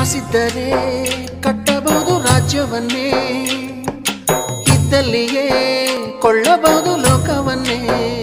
ಕಾಸಿದ್ದರೆ ಕಟ್ಟಬಹುದು ರಾಜ್ಯವನ್ನೇ ಇದ್ದಲ್ಲಿಯೇ ಕೊಳ್ಳಬಹುದು ಲೋಕವನ್ನೇ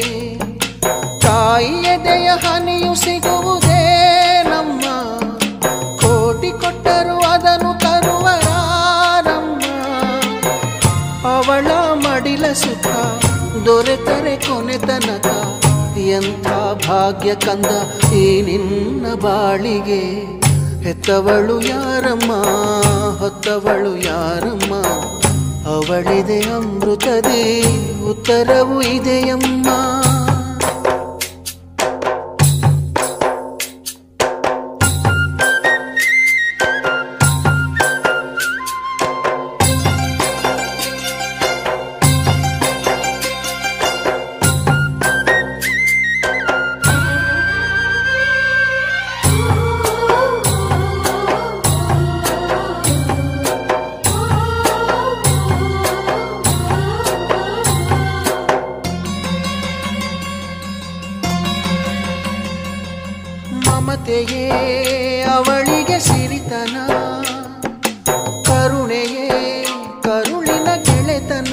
ತಾಯಿಯದೆಯ ಹನಿಯು ಸಿಗುವುದೇ ನಮ್ಮ ಕೋಟಿ ಕೊಟ್ಟರು ಅದನ್ನು ತರುವರಾರಮ್ಮ ಅವಳ ಮಡಿಲ ಸುಖ ದೊರೆತರೆ ಕೊನೆ ತನಕ ಎಂಥ ಭಾಗ್ಯ ಕಂದ ಈ ನಿನ್ನ ಬಾಳಿಗೆ ಹೆತ್ತವಳು ಯಾರಮ್ಮ ಹೊತ್ತವಳು ಯಾರಮ್ಮ ಅವಳಿದೆ ಅಮೃತದೇ ಉತ್ತರವು ಇದೆಯಮ್ಮ ಮಮತೆಯೇ ಅವಳಿಗೆ ಸಿರಿತನ ಕರುಣೆಯೇ ಕರುಳಿನ ಗೆಳೆತನ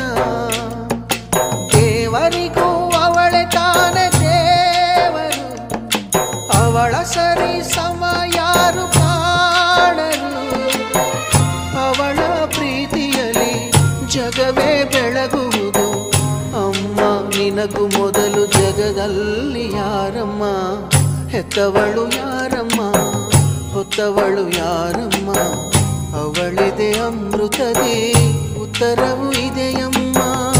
ದೇವರಿಗೂ ಅವಳೆ ತಾನೆ ದೇವರು ಅವಳ ಸರಿ ಸಮ ಯಾರು ಕಾಣರು ಅವಳ ಪ್ರೀತಿಯಲ್ಲಿ ಜಗವೇ ಬೆಳಗುವುದು ಅಮ್ಮ ನಿನಗೂ ಮೊದಲು ಜಗದಲ್ಲಿ ಯಾರಮ್ಮ ಹೆತ್ತವಳು ಯಾರಮ್ಮ ಹೊತ್ತವಳು ಯಾರಮ್ಮ ಅವಳಿದೆ ಅಮೃತದೇ ಉತ್ತರವು ಇದೆಯಮ್ಮ